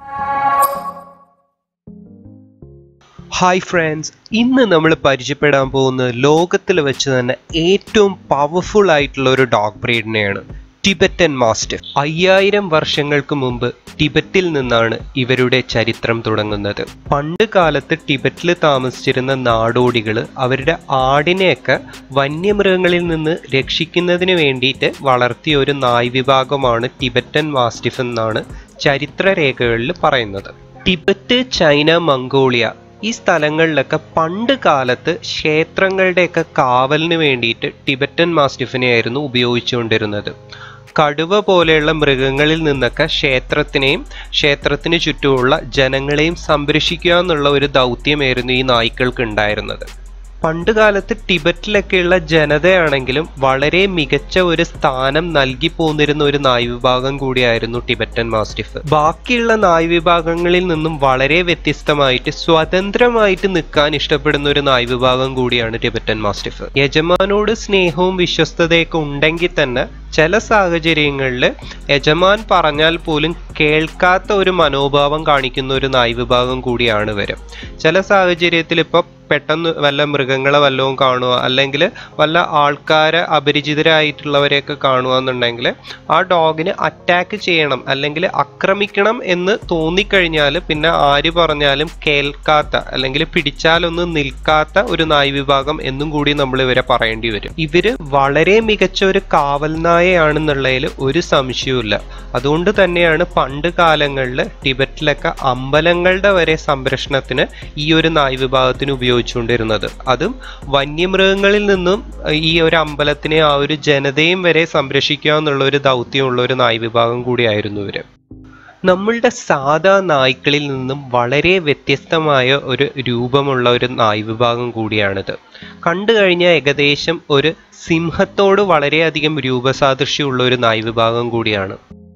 hi friends ഇന്ന് നമ്മൾ പരിചയപ്പെടാൻ പോകുന്നത് ലോകത്തിൽ വെച്ച് തന്നെ ഏറ്റവും പവർഫുൾ ആയിട്ടുള്ള ഒരു ഡോഗ് ബ്രീഡിനെയാണ് ടിബറ്റൻ മാസ്റ്റിഫ് അയ്യായിരം വർഷങ്ങൾക്ക് മുമ്പ് ടിബറ്റിൽ നിന്നാണ് ഇവരുടെ ചരിത്രം തുടങ്ങുന്നത് പണ്ട് കാലത്ത് ടിബറ്റിൽ താമസിച്ചിരുന്ന നാടോടികൾ അവരുടെ ആടിനെയൊക്കെ വന്യമൃഗങ്ങളിൽ നിന്ന് രക്ഷിക്കുന്നതിന് വേണ്ടിയിട്ട് വളർത്തിയ ഒരു നായ് വിഭാഗമാണ് ടിബറ്റൻ മാസ്റ്റിഫ് എന്നാണ് ചരിത്രരേഖകളിൽ പറയുന്നത് ടിബറ്റ് ചൈന മംഗോളിയ ഈ സ്ഥലങ്ങളിലൊക്കെ പണ്ട് കാലത്ത് ക്ഷേത്രങ്ങളുടെയൊക്കെ കാവലിന് വേണ്ടിയിട്ട് ടിബറ്റൻ മാസ്റ്റിഫിനെയായിരുന്നു ഉപയോഗിച്ചുകൊണ്ടിരുന്നത് കടുവ പോലെയുള്ള മൃഗങ്ങളിൽ നിന്നൊക്കെ ക്ഷേത്രത്തിനെയും ക്ഷേത്രത്തിന് ചുറ്റുമുള്ള ജനങ്ങളെയും സംരക്ഷിക്കുക എന്നുള്ള ഒരു ദൗത്യമായിരുന്നു ഈ നായ്ക്കൾക്ക് ഉണ്ടായിരുന്നത് പണ്ട് കാലത്ത് ടിബറ്റിലൊക്കെയുള്ള ജനതയാണെങ്കിലും വളരെ മികച്ച ഒരു സ്ഥാനം നൽകി പോന്നിരുന്ന ഒരു നായ് വിഭാഗം കൂടിയായിരുന്നു ടിബറ്റൻ മാസ്റ്റിഫ് ബാക്കിയുള്ള നായ് വിഭാഗങ്ങളിൽ നിന്നും വളരെ വ്യത്യസ്തമായിട്ട് സ്വതന്ത്രമായിട്ട് നിൽക്കാൻ ഇഷ്ടപ്പെടുന്ന ഒരു നായ് വിഭാഗം കൂടിയാണ് ടിബറ്റൻ മാസ്റ്റിഫ് യജമാനോട് സ്നേഹവും വിശ്വസ്തതയൊക്കെ ഉണ്ടെങ്കിൽ തന്നെ ചില സാഹചര്യങ്ങളിൽ യജമാൻ പറഞ്ഞാൽ പോലും കേൾക്കാത്ത ഒരു മനോഭാവം കാണിക്കുന്ന ഒരു നായ് വിഭാഗം കൂടിയാണ് ഇവർ ചില സാഹചര്യത്തിൽ ഇപ്പോൾ പെട്ടെന്ന് വല്ല മൃഗങ്ങളെ വല്ലതും കാണുക അല്ലെങ്കിൽ വല്ല ആൾക്കാരെ അപരിചിതരായിട്ടുള്ളവരെയൊക്കെ കാണുക എന്നുണ്ടെങ്കിൽ ആ ഡോഗിന് അറ്റാക്ക് ചെയ്യണം അല്ലെങ്കിൽ ആക്രമിക്കണം എന്ന് തോന്നിക്കഴിഞ്ഞാൽ പിന്നെ ആര് പറഞ്ഞാലും കേൾക്കാത്ത അല്ലെങ്കിൽ പിടിച്ചാലൊന്നും നിൽക്കാത്ത ഒരു നായ് വിഭാഗം എന്നും കൂടി നമ്മൾ ഇവരെ പറയേണ്ടി വരും ഇവര് വളരെ മികച്ച ഒരു കാവൽ നായയാണെന്നുള്ളതിൽ ഒരു സംശയവുമില്ല അതുകൊണ്ട് തന്നെയാണ് പണ്ട് കാലങ്ങളിൽ ടിബറ്റിലൊക്കെ അമ്പലങ്ങളുടെ വരെ സംരക്ഷണത്തിന് ഈ ഒരു നായ് വിഭാഗത്തിന് ഉപയോഗിച്ചുകൊണ്ടിരുന്നത് അതും വന്യമൃഗങ്ങളിൽ നിന്നും ഈ ഒരു അമ്പലത്തിനെ ആ ഒരു ജനതയും വരെ സംരക്ഷിക്കുക എന്നുള്ള ഒരു ദൗത്യമുള്ള ഒരു നായ് വിഭാഗം കൂടിയായിരുന്നു ഇവര് നമ്മളുടെ സാധാ നായ്ക്കളിൽ നിന്നും വളരെ വ്യത്യസ്തമായ ഒരു രൂപമുള്ള ഒരു നായ് വിഭാഗം കൂടിയാണിത് കണ്ടു കഴിഞ്ഞാൽ ഏകദേശം ഒരു സിംഹത്തോട് വളരെയധികം രൂപസാദൃശ്യമുള്ള ഒരു നായ് വിഭാഗം കൂടിയാണ്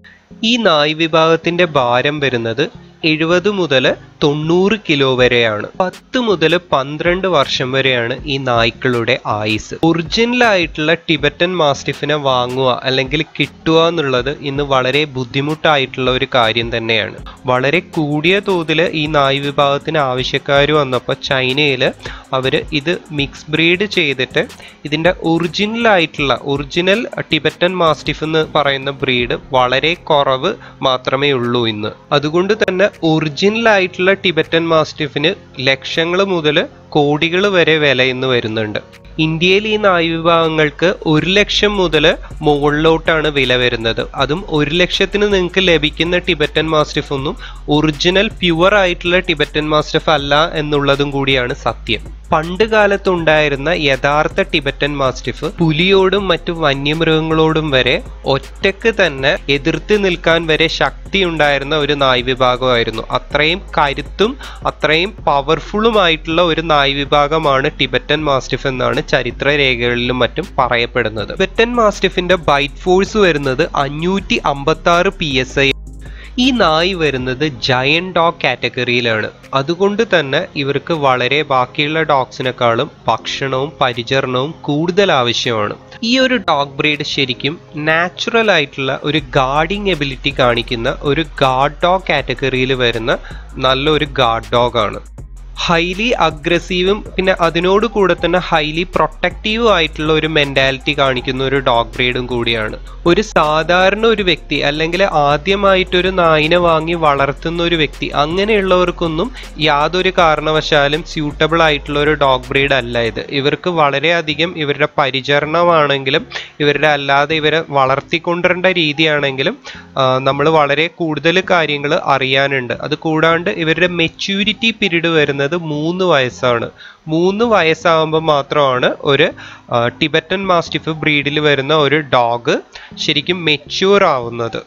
ഈ നായ് വിഭാഗത്തിന്റെ ഭാരം വരുന്നത് എഴുപത് മുതൽ തൊണ്ണൂറ് കിലോ വരെയാണ് പത്ത് മുതൽ പന്ത്രണ്ട് വർഷം വരെയാണ് ഈ നായ്ക്കളുടെ ആയുസ് ഒറിജിനൽ ആയിട്ടുള്ള ടിബറ്റൻ മാസ്റ്റിഫിനെ വാങ്ങുക അല്ലെങ്കിൽ കിട്ടുക എന്നുള്ളത് ഇന്ന് വളരെ ബുദ്ധിമുട്ടായിട്ടുള്ള ഒരു കാര്യം തന്നെയാണ് വളരെ കൂടിയ തോതിൽ ഈ നായ് വിഭാഗത്തിന് ആവശ്യക്കാർ വന്നപ്പോൾ ചൈനയിൽ അവർ ഇത് മിക്സ് ബ്രീഡ് ചെയ്തിട്ട് ഇതിൻ്റെ ഒറിജിനൽ ആയിട്ടുള്ള ഒറിജിനൽ ടിബറ്റൻ മാസ്റ്റിഫ് എന്ന് പറയുന്ന ബ്രീഡ് വളരെ കുറവ് മാത്രമേ ഉള്ളൂ ഇന്ന് അതുകൊണ്ട് തന്നെ ഒറിജിനൽ ആയിട്ടുള്ള ടിബറ്റൻ മാസ്റ്റിഫിന് ലക്ഷങ്ങൾ മുതൽ കോടികൾ വരെ വില ഇന്ന് വരുന്നുണ്ട് ഇന്ത്യയിൽ ഈ നായ് വിഭാഗങ്ങൾക്ക് ഒരു ലക്ഷം മുതൽ മുകളിലോട്ടാണ് വില വരുന്നത് അതും ഒരു ലക്ഷത്തിന് നിങ്ങൾക്ക് ലഭിക്കുന്ന ടിബറ്റൻ മാസ്റ്റിഫ് ഒന്നും ഒറിജിനൽ പ്യുവർ ആയിട്ടുള്ള ടിബറ്റൻ മാസ്റ്റിഫ് അല്ല എന്നുള്ളതും കൂടിയാണ് സത്യം പണ്ട് കാലത്തുണ്ടായിരുന്ന യഥാർത്ഥ ടിബറ്റൻ മാസ്റ്റിഫ് പുലിയോടും മറ്റു വന്യമൃഗങ്ങളോടും വരെ ഒറ്റക്ക് തന്നെ എതിർത്ത് നിൽക്കാൻ വരെ ശക്തി ഉണ്ടായിരുന്ന ഒരു നായ് വിഭാഗമായിരുന്നു അത്രയും കരുത്തും അത്രയും പവർഫുള്ളുമായിട്ടുള്ള ഒരു നായ് വിഭാഗമാണ് ടിബറ്റൻ മാസ്റ്റിഫ് എന്നാണ് ചരിത്ര രേഖകളിലും മറ്റും പറയപ്പെടുന്നത് ടിബറ്റൻ മാസ്റ്റിഫിന്റെ ബൈറ്റ് ഫോഴ്സ് വരുന്നത് അഞ്ഞൂറ്റി അമ്പത്തി ആറ് പി എസ് ഐ ഈ നായ് വരുന്നത് ജയൻ ഡോഗ് കാറ്റഗറിയിലാണ് അതുകൊണ്ട് തന്നെ ഇവർക്ക് വളരെ ബാക്കിയുള്ള ഡോഗ്സിനെക്കാളും ഭക്ഷണവും പരിചരണവും കൂടുതൽ ആവശ്യമാണ് ഈ ഒരു ഡോഗ് ബ്രീഡ് ശരിക്കും നാച്ചുറൽ ആയിട്ടുള്ള ഒരു ഗാർഡിങ് എബിലിറ്റി കാണിക്കുന്ന ഒരു ഗാർഡ് ഡോഗ് കാറ്റഗറിയിൽ വരുന്ന നല്ലൊരു ഗാർഡ് ഡോഗ് ആണ് ഹൈലി അഗ്രസീവും പിന്നെ അതിനോട് കൂടെ തന്നെ ഹൈലി പ്രൊട്ടക്റ്റീവും ആയിട്ടുള്ള ഒരു മെന്റാലിറ്റി കാണിക്കുന്ന ഒരു ഡോഗ് ബ്രീഡും കൂടിയാണ് ഒരു സാധാരണ ഒരു വ്യക്തി അല്ലെങ്കിൽ ആദ്യമായിട്ടൊരു നായിനെ വാങ്ങി വളർത്തുന്ന ഒരു വ്യക്തി അങ്ങനെയുള്ളവർക്കൊന്നും യാതൊരു കാരണവശാലും സ്യൂട്ടബിൾ ആയിട്ടുള്ള ഒരു ഡോഗ് ബ്രീഡ് അല്ല ഇത് ഇവർക്ക് വളരെയധികം ഇവരുടെ പരിചരണമാണെങ്കിലും ഇവരുടെ അല്ലാതെ ഇവരെ വളർത്തിക്കൊണ്ടിരേണ്ട രീതിയാണെങ്കിലും നമ്മൾ വളരെ കൂടുതൽ കാര്യങ്ങൾ അറിയാനുണ്ട് അത് കൂടാണ്ട് ഇവരുടെ മെച്യൂരിറ്റി പീരീഡ് വരുന്നത് മൂന്ന് വയസ്സാണ് മൂന്ന് വയസ്സാകുമ്പോൾ മാത്രമാണ് ഒരു ടിബറ്റൻ മാസ്റ്റിഫ് ബ്രീഡിൽ വരുന്ന ഒരു ഡോഗ് ശരിക്കും മെച്യൂർ ആവുന്നത്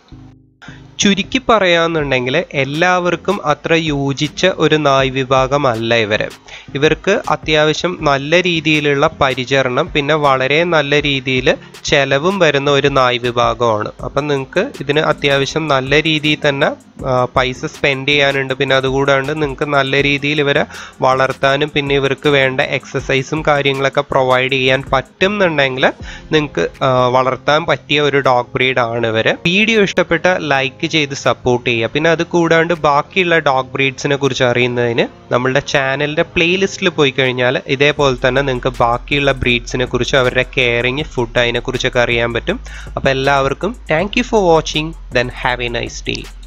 ചുരുക്കി പറയാന്നുണ്ടെങ്കിൽ എല്ലാവർക്കും അത്ര യോജിച്ച ഒരു നായ് വിഭാഗമല്ല ഇവര് ഇവർക്ക് അത്യാവശ്യം നല്ല രീതിയിലുള്ള പരിചരണം പിന്നെ വളരെ നല്ല രീതിയിൽ ചെലവും വരുന്ന ഒരു നായ് വിഭാഗമാണ് അപ്പം നിങ്ങൾക്ക് ഇതിന് അത്യാവശ്യം നല്ല രീതിയിൽ തന്നെ ആ, പൈസ സ്പെൻഡ് ചെയ്യാനുണ്ട് പിന്നെ അതുകൂടാണ്ട് നിങ്ങൾക്ക് നല്ല രീതിയിൽ ഇവരെ വളർത്താനും പിന്നെ ഇവർക്ക് വേണ്ട എക്സസൈസും കാര്യങ്ങളൊക്കെ പ്രൊവൈഡ് ചെയ്യാൻ പറ്റും എന്നുണ്ടെങ്കിൽ നിങ്ങൾക്ക് വളർത്താൻ പറ്റിയ ഒരു ഡോഗ് ബ്രീഡ് ആണ് ഇവര് വീഡിയോ ഇഷ്ടപ്പെട്ട ലൈക്ക് ലൈക്ക് ചെയ്ത് സപ്പോർട്ട് ചെയ്യുക പിന്നെ അത് കൂടാണ്ട് ബാക്കിയുള്ള ഡോഗ് ബ്രീഡ്സിനെ കുറിച്ച് അറിയുന്നതിന് നമ്മളുടെ ചാനലിൻ്റെ പ്ലേലിസ്റ്റിൽ പോയി കഴിഞ്ഞാൽ ഇതേപോലെ തന്നെ നിങ്ങൾക്ക് ബാക്കിയുള്ള ബ്രീഡ്സിനെ കുറിച്ച് അവരുടെ കെയറിങ് ഫുഡ് അതിനെക്കുറിച്ചൊക്കെ അറിയാൻ പറ്റും അപ്പോൾ എല്ലാവർക്കും thank you for watching then have a nice day